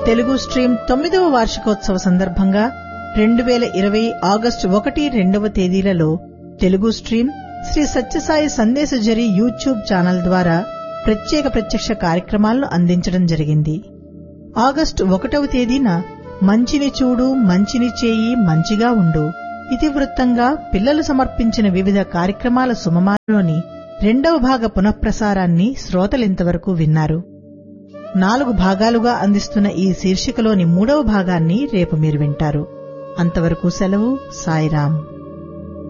Telugu stream తొమ్మిదవ వార్షికోత్సవ సందర్భంగా రెండు వేల ఇరవై ఆగస్టు ఒకటి రెండవ తేదీలలో తెలుగు స్ట్రీమ్ శ్రీ సత్యసాయి సందేశజరి యూట్యూబ్ ఛానల్ ద్వారా ప్రత్యేక ప్రత్యక్ష కార్యక్రమాలను అందించడం జరిగింది ఆగస్టు ఒకటవ తేదీన మంచిని చూడు మంచిని చేయి మంచిగా ఉండు ఇతివృత్తంగా పిల్లలు సమర్పించిన వివిధ కార్యక్రమాల సుమమాలోని రెండవ భాగ పునఃప్రసారాన్ని శ్రోతలింతవరకు విన్నారు నాలుగు భాగాలుగా అందిస్తున్న ఈ శీర్షికలోని మూడవ భాగాన్ని రేపు మీరు వింటారు అంతవరకు సెలవు సాయిరాం